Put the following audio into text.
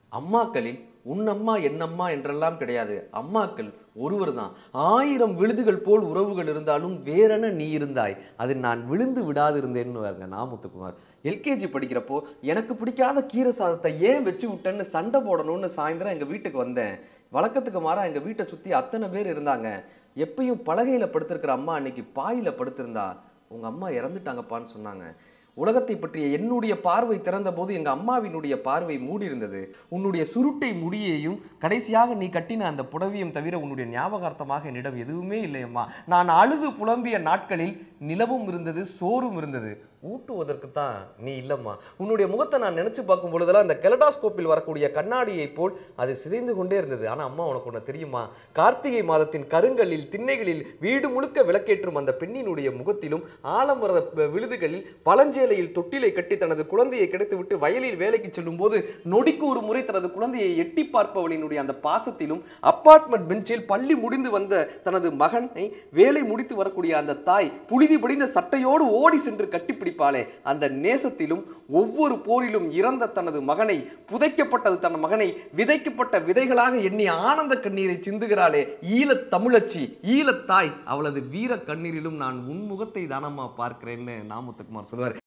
அம்மாக்களில் உன்னம்மா என்னம்மா என்றெல்லாம் கிடையாது அம்மாக்கள் ஒருவர் தான் ஆயிரம் விழுதுகள் போல் உறவுகள் இருந்தாலும் வேறென நீ இருந்தாய் அதில் நான் விழுந்து விடாது இருந்தேன்னு வருங்க நாமுத்துக்குமார் எல்கேஜி படிக்கிறப்போ எனக்கு பிடிக்காத கீரை சாதத்தை ஏன் வச்சு விட்டேன்னு சண்டை போடணும்னு சாயந்தரம் எங்கள் வீட்டுக்கு வந்தேன் வழக்கத்துக்கு மாறா எங்கள் வீட்டை சுற்றி அத்தனை பேர் இருந்தாங்க எப்பயும் பலகையில் படுத்திருக்கிற அம்மா அன்னைக்கு பாயில் படுத்திருந்தா உங்கள் அம்மா இறந்துட்டாங்கப்பான்னு சொன்னாங்க உலகத்தை பற்றிய என்னுடைய பார்வை திறந்த போது எங்க அம்மாவினுடைய பார்வை மூடி இருந்தது உன்னுடைய சுருட்டை முடியையும் கடைசியாக நீ கட்டின அந்த புடவையும் தவிர உன்னுடைய ஞாபகார்த்தமாக என்னிடம் எதுவுமே இல்லையம்மா நான் அழுது புலம்பிய நாட்களில் நிலவும் இருந்தது சோறும் இருந்தது ஊட்டுவதற்கு தான் நீ இல்லம்மா உன்னுடைய முகத்தை நான் நினைச்சு பார்க்கும் பொழுதெல்லாம் அந்த கெலடாஸ்கோப்பில் வரக்கூடிய கண்ணாடியை போல் அது சிதைந்து கொண்டே இருந்தது ஆனா அம்மா உனக்கு ஒன்று தெரியுமா கார்த்திகை மாதத்தின் கருங்கல்லில் திண்ணைகளில் வீடு முழுக்க விளக்கேற்றும் அந்த பெண்ணினுடைய முகத்திலும் ஆலமரத ப- விழுதுகளில் பழஞ்சேலையில் தொட்டிலை கட்டி தனது குழந்தையை கிடைத்துவிட்டு வயலில் வேலைக்கு செல்லும் போது நொடிக்கு ஒரு முறை தனது குழந்தையை எட்டி பார்ப்பவனினுடைய அந்த பாசத்திலும் அப்பார்ட்மெண்ட் பெஞ்சில் பள்ளி முடிந்து வந்த தனது மகனை வேலை முடித்து வரக்கூடிய அந்த தாய் புழுதி படிந்த சட்டையோடு ஓடி சென்று கட்டிப்பிடிப்பாளே அந்த நேசத்திலும் ஒவ்வொரு போரிலும் இறந்த தனது மகனை புதைக்கப்பட்டது தன் மகனை விதைக்கப்பட்ட விதைகளாக எண்ணி ஆனந்த கண்ணீரை சிந்துகிறாளே ஈழத் தமிழச்சி ஈழத்தாய் அவளது வீர கண்ணீரிலும் நான் உன்முகத்தை தானம்மா பார்க்கிறேன்னு நாமுத்துக்குமார் சொல்லுவார்